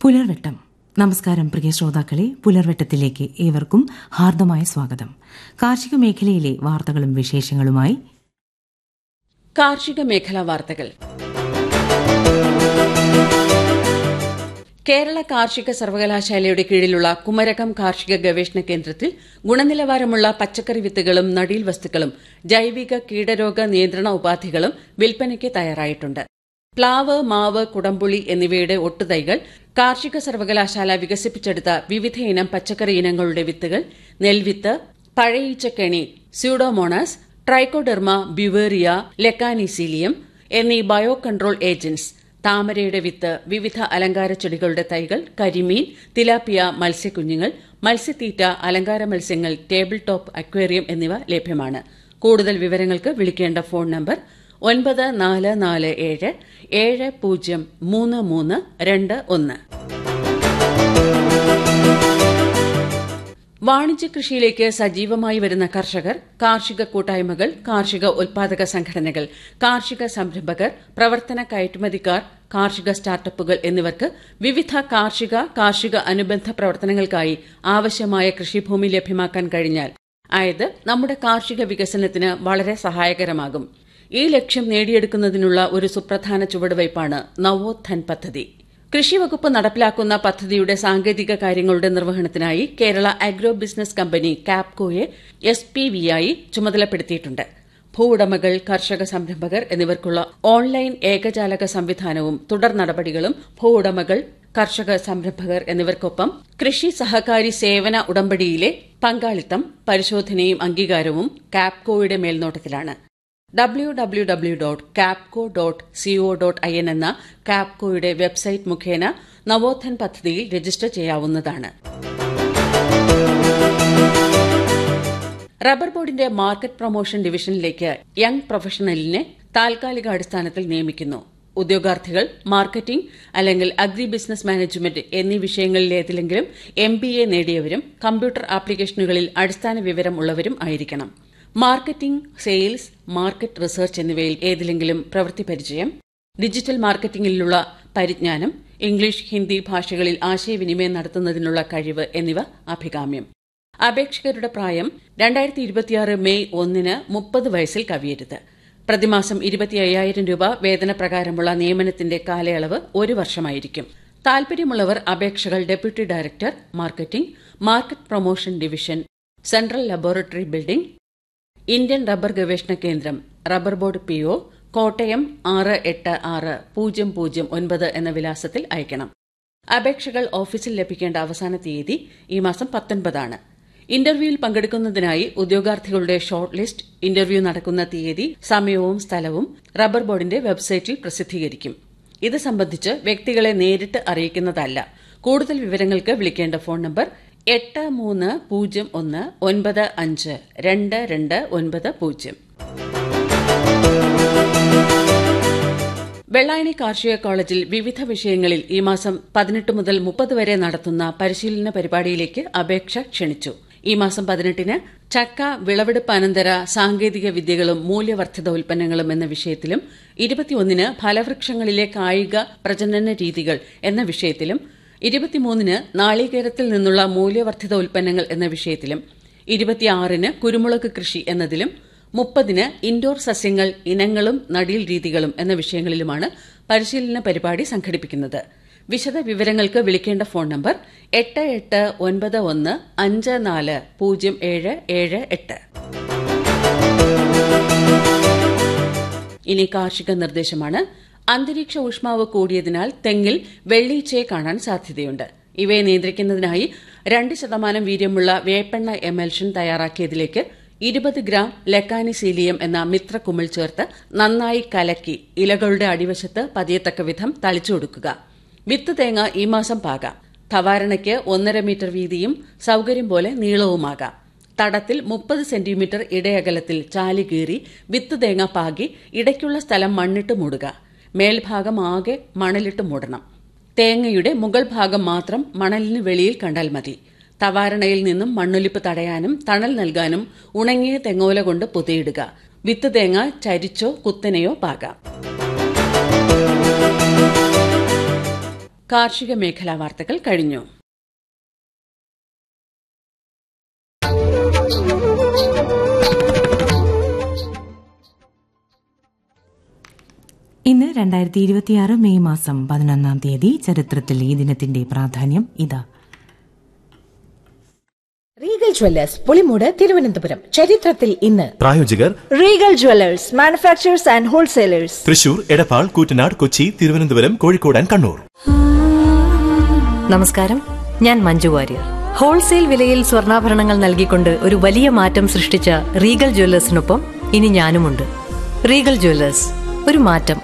പുലർവെട്ടം നമസ്കാരം പ്രിയ ശ്രോതാക്കളെ പുലർവെട്ടത്തിലേക്ക് ഏവർക്കും ഹാർദമായ സ്വാഗതം കാർഷിക മേഖലയിലെ വാർത്തകളും വിശേഷങ്ങളുമായി കാർഷിക മേഖലാ വാർത്തകൾ കേരള കാർഷിക സർവകലാശാലയുടെ കീഴിലുള്ള കുമരകം കാർഷിക ഗവേഷണ കേന്ദ്രത്തിൽ ഗുണനിലവാരമുള്ള പച്ചക്കറി വിത്തുകളും നടീൽ വസ്തുക്കളും ജൈവിക കീടരോഗ നിയന്ത്രണ ഉപാധികളും വിൽപ്പനയ്ക്ക് തയ്യാറായിട്ടുണ്ട് പ്ലാവ് മാവ് കുടംപുളി എന്നിവയുടെ ഒട്ടുതൈകൾ കാർഷിക സർവകലാശാല വികസിപ്പിച്ചെടുത്ത വിവിധയിനം പച്ചക്കറി ഇനങ്ങളുടെ വിത്തുകൾ നെൽവിത്ത് പഴയീച്ചക്കെണി സ്യൂഡോമോണാസ് ട്രൈക്കോഡെർമ ബ്യുവേറിയ ലെക്കാനിസീലിയം എന്നീ ബയോ കൺട്രോൾ ഏജന്റ്സ് താമരയുടെ വിത്ത് വിവിധ അലങ്കാര ചെടികളുടെ തൈകൾ കരിമീൻ തിലാപ്പിയ മത്സ്യക്കുഞ്ഞുങ്ങൾ മത്സ്യത്തീറ്റ അലങ്കാര മത്സ്യങ്ങൾ ടേബിൾ ടോപ്പ് അക്വേറിയം എന്നിവ ലഭ്യമാണ് കൂടുതൽ വിവരങ്ങൾക്ക് വിളിക്കേണ്ട ഫോൺ നമ്പർ ഒൻപത് നാല് നാല് ഏഴ് ഏഴ് പൂജ്യം മൂന്ന് മൂന്ന് രണ്ട് ഒന്ന് വാണിജ്യ കൃഷിയിലേക്ക് സജീവമായി വരുന്ന കർഷകർ കാർഷിക കൂട്ടായ്മകൾ കാർഷിക ഉൽപാദക സംഘടനകൾ കാർഷിക സംരംഭകർ പ്രവർത്തന കയറ്റുമതിക്കാർ കാർഷിക സ്റ്റാർട്ടപ്പുകൾ എന്നിവർക്ക് വിവിധ കാർഷിക കാർഷിക അനുബന്ധ പ്രവർത്തനങ്ങൾക്കായി ആവശ്യമായ കൃഷിഭൂമി ലഭ്യമാക്കാൻ കഴിഞ്ഞാൽ ആയത് നമ്മുടെ കാർഷിക വികസനത്തിന് വളരെ സഹായകരമാകും ഈ ലക്ഷ്യം നേടിയെടുക്കുന്നതിനുള്ള ഒരു സുപ്രധാന ചുവടുവയ്പാണ് നവോത്ഥൻ പദ്ധതി കൃഷിവകുപ്പ് നടപ്പിലാക്കുന്ന പദ്ധതിയുടെ സാങ്കേതിക കാര്യങ്ങളുടെ നിർവഹണത്തിനായി കേരള അഗ്രോ ബിസിനസ് കമ്പനി കാപ്കോയെ എസ് പി വിയായി ചുമതലപ്പെടുത്തിയിട്ടുണ്ട് ഭൂവുടമകൾ കർഷക സംരംഭകർ എന്നിവർക്കുള്ള ഓൺലൈൻ ഏകജാലക സംവിധാനവും തുടർ നടപടികളും ഭൂവുടമകൾ കർഷക സംരംഭകർ എന്നിവർക്കൊപ്പം കൃഷി സഹകാരി സേവന ഉടമ്പടിയിലെ പങ്കാളിത്തം പരിശോധനയും അംഗീകാരവും കാപ്കോയുടെ മേൽനോട്ടത്തിലാണ് W W W dot Kapco dot CO dot I N എന്ന കാപ്കോയുടെ വെബ്സൈറ്റ് മുഖേന നവോത്ഥൻ പദ്ധതിയിൽ രജിസ്റ്റർ ചെയ്യാവുന്നതാണ് റബ്ബർ ബോർഡിന്റെ മാർക്കറ്റ് പ്രൊമോഷൻ ഡിവിഷനിലേക്ക് യങ് പ്രൊഫഷണലിനെ താൽക്കാലിക അടിസ്ഥാനത്തിൽ നിയമിക്കുന്നു ഉദ്യോഗാർത്ഥികൾ മാർക്കറ്റിംഗ് അല്ലെങ്കിൽ അഗ്രി ബിസിനസ് മാനേജ്മെന്റ് എന്നീ വിഷയങ്ങളിലേതിലെങ്കിലും എം ബി എ നേടിയവരും കമ്പ്യൂട്ടർ ആപ്ലിക്കേഷനുകളിൽ അടിസ്ഥാന വിവരം ഉള്ളവരും ആയിരിക്കണം മാർക്കറ്റിംഗ് സെയിൽസ് മാർക്കറ്റ് റിസർച്ച് എന്നിവയിൽ ഏതിലെങ്കിലും പ്രവൃത്തി പരിചയം ഡിജിറ്റൽ മാർക്കറ്റിംഗിലുള്ള പരിജ്ഞാനം ഇംഗ്ലീഷ് ഹിന്ദി ഭാഷകളിൽ ആശയവിനിമയം നടത്തുന്നതിനുള്ള കഴിവ് എന്നിവ അഭികാമ്യം അപേക്ഷകരുടെ പ്രായം രണ്ടായിരത്തി ഇരുപത്തിയാറ് മെയ് ഒന്നിന് മുപ്പത് വയസ്സിൽ കവിയരുത് പ്രതിമാസം ഇരുപത്തി അയ്യായിരം രൂപ വേതനപ്രകാരമുള്ള നിയമനത്തിന്റെ കാലയളവ് ഒരു വർഷമായിരിക്കും താൽപര്യമുള്ളവർ അപേക്ഷകൾ deputy director marketing market promotion division central laboratory building Indian rubber ഗവേഷണ കേന്ദ്രം rubber board P O Kottayam ആറ് എട്ട് ആറ് പൂജ്യം പൂജ്യം ഒൻപത് എന്ന വിലാസത്തിൽ അയക്കണം അപേക്ഷകൾ ഓഫീസിൽ ലഭിക്കേണ്ട അവസാന തീയതി ഈ മാസം പത്തൊൻപതാണ് ഇന്റർവ്യൂവിൽ പങ്കെടുക്കുന്നതിനായി ഉദ്യോഗാർത്ഥികളുടെ ഷോർട്ട് ലിസ്റ്റ് ഇന്റർവ്യൂ നടക്കുന്ന തീയതി സമയവും സ്ഥലവും റബ്ബർ ബോർഡിന്റെ വെബ്സൈറ്റിൽ പ്രസിദ്ധീകരിക്കും ഇത് സംബന്ധിച്ച് വ്യക്തികളെ നേരിട്ട് അറിയിക്കുന്നതല്ല കൂടുതൽ വിവരങ്ങൾക്ക് വിളിക്കേണ്ട ഫോൺ നമ്പർ എട്ട് മൂന്ന് പൂജ്യം ഒന്ന് ഒൻപത് അഞ്ച് രണ്ട് രണ്ട് ഒൻപത് പൂജ്യം വെള്ളായണി കാർഷിക കോളേജിൽ വിവിധ വിഷയങ്ങളിൽ ഈ മാസം പതിനെട്ട് മുതൽ മുപ്പത് വരെ നടത്തുന്ന പരിശീലന പരിപാടിയിലേക്ക് അപേക്ഷ ക്ഷണിച്ചു ഈ മാസം പതിനെട്ടിന് ചക്ക വിളവെടുപ്പ് അനന്തര സാങ്കേതിക വിദ്യകളും മൂല്യവർദ്ധിത ഉൽപ്പന്നങ്ങളും എന്ന വിഷയത്തിലും ഇരുപത്തിയൊന്നിന് ഫലവൃക്ഷങ്ങളിലെ കായിക പ്രജനന രീതികൾ എന്ന വിഷയത്തിലും ഇരുപത്തിമൂന്നിന് നാളികേരത്തിൽ നിന്നുള്ള മൂല്യവർദ്ധിത ഉൽപ്പന്നങ്ങൾ എന്ന വിഷയത്തിലും ഇരുപത്തിയാറിന് കുരുമുളക് കൃഷി എന്നതിലും മുപ്പതിന് ഇൻഡോർ സസ്യങ്ങൾ ഇനങ്ങളും നടീൽ രീതികളും എന്ന വിഷയങ്ങളിലുമാണ് പരിശീലന പരിപാടി സംഘടിപ്പിക്കുന്നത് വിശദ വിവരങ്ങൾക്ക് വിളിക്കേണ്ട ഫോൺ നമ്പർ എട്ട് എട്ട് ഒൻപത് ഒന്ന് അഞ്ച് നാല് പൂജ്യം ഏഴ് ഏഴ് എട്ട് ഇനി കാർഷിക നിർദ്ദേശമാണ് അന്തരീക്ഷ ഊഷ്മാവ് കൂടിയതിനാൽ തെങ്ങിൽ വെള്ളീച്ചയെ കാണാൻ സാധ്യതയുണ്ട് ഇവയെ നിയന്ത്രിക്കുന്നതിനായി രണ്ട് ശതമാനം വീര്യമുള്ള വേപ്പെണ്ണ എമൽഷൻ തയ്യാറാക്കിയതിലേക്ക് ഇരുപത് ഗ്രാം ലെക്കാനിസീലിയം എന്ന മിത്രക്കുമിൾ ചേർത്ത് നന്നായി കലക്കി ഇലകളുടെ അടിവശത്ത് പതിയത്തക്ക വിധം തളിച്ചു കൊടുക്കുക വിത്ത് തേങ്ങ ഈ മാസം പാകാം ധവാരണയ്ക്ക് ഒന്നര മീറ്റർ വീതിയും സൌകര്യം പോലെ നീളവുമാകാം തടത്തിൽ മുപ്പത് സെന്റിമീറ്റർ ഇടയകലത്തിൽ ചാലി കീറി വിത്ത് തേങ്ങ പാകി ഇടയ്ക്കുള്ള സ്ഥലം മണ്ണിട്ട് മൂടുക മേൽഭാഗം ആകെ മണലിട്ട് മൂടണം തേങ്ങയുടെ മുകൾ ഭാഗം മാത്രം മണലിന് വെളിയിൽ കണ്ടാൽ മതി തവാരണയിൽ നിന്നും മണ്ണൊലിപ്പ് തടയാനും തണൽ നൽകാനും ഉണങ്ങിയ തെങ്ങോല കൊണ്ട് പൊതിയിടുക വിത്ത് തേങ്ങ ചരിച്ചോ കുത്തനെയോ പാകാം കാർഷിക മേഖലാ വാർത്തകൾ കഴിഞ്ഞു ഇന്ന് രണ്ടായിരത്തി ഇരുപത്തിയാറ് മെയ് മാസം പതിനൊന്നാം തീയതി ചരിത്രത്തിൽ ഈ ദിനത്തിന്റെ പ്രാധാന്യം ഇതാ റീഗൽ ജ്വല്ലേഴ്സ് പുളിമൂട് തിരുവനന്തപുരം ചരിത്രത്തിൽ ഇന്ന് പ്രായോജകർ Regal Jewellers manufacturers and wholesalers Thrissur Edappal Koottanad Kochi Thiruvananthapuram Kozhikode and Kannur നമസ്കാരം ഞാൻ മഞ്ജു വാര്യർ ഹോൾസെയിൽ വിലയിൽ സ്വർണ്ണാഭരണങ്ങൾ നൽകിക്കൊണ്ട് ഒരു വലിയ മാറ്റം സൃഷ്ടിച്ച റീഗൽ ജ്വല്ലേഴ്സിനൊപ്പം ഇനി ഞാനുമുണ്ട് റീഗൽ ജ്വല്ലേഴ്സ് ഒരു മാറ്റം